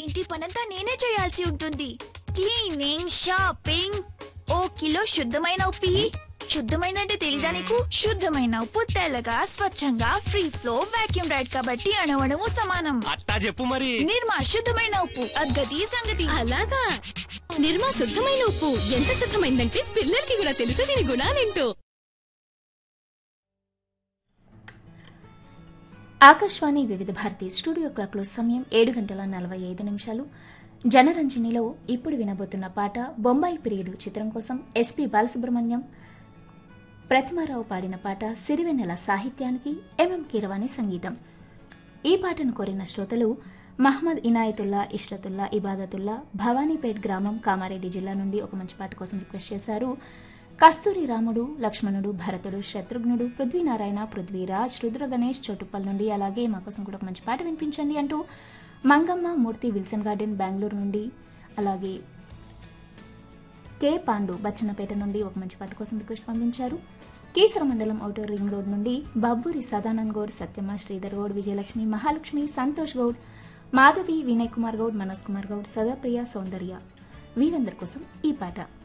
ఇంటి పనంతా నేనే చేయాల్సి ఉంటుంది క్లీనింగ్ షాపింగ్ ఓ కిలో శుద్ధమైన ఉప్పి శుద్ధమైన అంటే తెలీదా నీకు శుద్ధమైన ఉప్పు తెల్లగా స్వచ్ఛంగా ఫ్రీ ఫ్లో వాక్యూమ్ రైడ్ కాబట్టి అణవణము సమానం అట్టా చెప్పు మరి నిర్మా శుద్ధమైన ఉప్పు అద్గతి సంగతి అలాగా నిర్మా శుద్ధమైన ఉప్పు ఎంత శుద్ధమైందంటే పిల్లలకి కూడా తెలుసు దీని గుణాలేంటో ఆకాశవాణి వివిధ భారతి స్టూడియో క్లాక్లో సమయం ఏడు గంటల నలభై ఐదు నిమిషాలు జనరంజనిలో ఇప్పుడు వినబోతున్న పాట బొంబాయి పిరియడు చిత్రం కోసం ఎస్పి బాలసుబ్రహ్మణ్యం ప్రతిమారావు పాడిన పాట సిరివెన్నెల సాహిత్యానికి ఎంఎం కీరవాణి సంగీతం ఈ పాటను కోరిన శ్రోతలు మహమ్మద్ ఇనాయతుల్లా ఇష్రతుల్లా ఇబాదతుల్లా భవానీపేట్ గ్రామం కామారెడ్డి జిల్లా నుండి ఒక మంచి పాట కోసం రిక్వెస్ట్ చేశారు కస్తూరి రాముడు లక్ష్మణుడు భరతుడు శత్రుఘ్నుడు పృథ్వీనారాయణ పృథ్వీరాజ్ రుద్ర గణేష్ చోటుప్పల్ నుండి అలాగే మా కోసం కూడా ఒక మంచి పాట వినిపించండి అంటూ మంగమ్మ మూర్తి విల్సన్ గార్డెన్ బెంగళూరు నుండి అలాగే కే పాండు బచ్చన్నపేట నుండి ఒక మంచి పాట కోసం రిక్వెస్ట్ పంపించారు కీసర మండలం ఔటర్ రింగ్ రోడ్ నుండి బబ్బూరి సదానంద్ గౌడ్ సత్యమ్మ శ్రీధర్ గౌడ్ విజయలక్ష్మి మహాలక్ష్మి సంతోష్ గౌడ్ మాధవి వినయ్ కుమార్ గౌడ్ మనోజ్ కుమార్ గౌడ్ సదాప్రియ సౌందర్య వీరందరి కోసం ఈ పాట